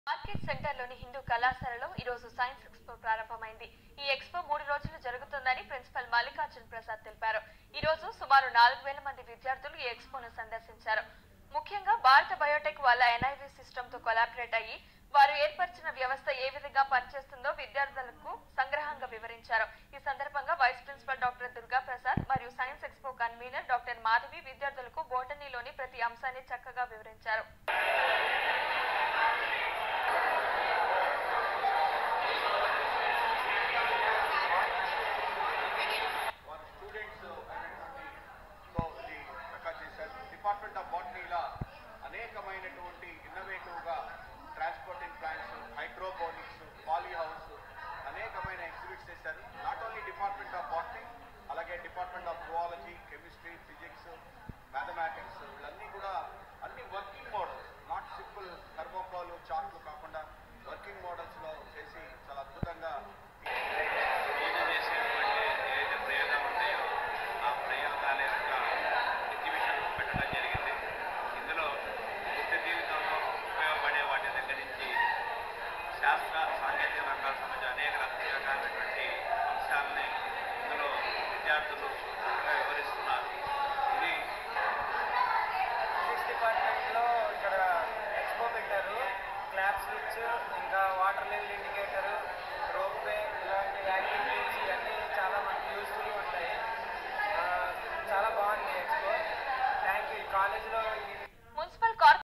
market సెంటర్లోని Hindu కళాశాలలో ఈ రోజు సైన్స్ ఎక్స్పో ప్రారంభమైంది ఈ ఎక్స్పో మూడు రోజులు జరుగుతుందని ప్రిన్సిపల్ మల్లికార్జున్ ప్రసాద్ తెలిపారు ఈ రోజు సుమారు నాలుగు వేల మంది విద్యార్థులు ఈ ఎక్స్పోను సందర్శించారు ముఖ్యంగా భారత బయోటెక్ వాళ్ళ ఎన్ఐవి సిస్టమ్ తో కొలాబరేట్ అయ్యి వారు ఏర్పరిచిన వ్యవస్థ ఏ విధంగా పనిచేస్తుందో విద్యార్థులకు సంగ్రహంగా వివరించారు ఈ సందర్భంగా vice principal doctor Durga Prasad మరియు science expo convener doctor Madhavi విద్యార్థులకు బోటనీలోని ప్రతి అంశాన్ని చక్కగా వివరించారు వారి స్టూడెంట్స్ అయినటువంటి తో ఇది చక్కగా చేశారు డిపార్ట్మెంట్ ఆఫ్ బాటనీలా అనేకమైనటువంటి ఇన్నోవేటివ్గా transporting plants hydroponics poly house అనేకమైన ఎగ్జిబిట్స్ చేశారు not only department of botany అలాగే department of zoology chemistry physics mathematics వీళ్ళన్నీ కూడా అన్ని working models not simple thermocol చార్ట్లు కాకుండా వర్కింగ్ మోడల్స్లో చేసి చాలా అద్భుతంగా రోజు చేసేటువంటి ఏదైతే ప్రయోగాలు ఉన్నాయో ఆ ప్రయోగాల యొక్క ఎగ్జిబిషన్ పెట్టడం జరిగింది ఇందులో నిత్య జీవితంలో ఉపయోగపడే వాటి దగ్గర నుంచి శాస్త్ర సాంకేతిక రంగాలకు సంబంధించిన అనేక రకాలైనటువంటి అంశాలని ఇందులో విద్యార్థులు చక్కగా వివరిస్తున్నారు ఇది ఫిజిక్స్ డిపార్ట్మెంట్లో ఇక్కడ ఎక్స్పో పెట్టారు క్లాప్ స్విచ్ ఇంకా వాటర్ లెవెల్ ఇండికేటర్ రోప్వే ఇలాంటి యాక్టివిటీస్ ఇవన్నీ చాలా మనకి యూస్ఫుల్గా ఉంటాయి ఆ, చాలా బాగుంది ఎక్స్పో థ్యాంక్ యూ ఈ కాలేజ్లో ఈ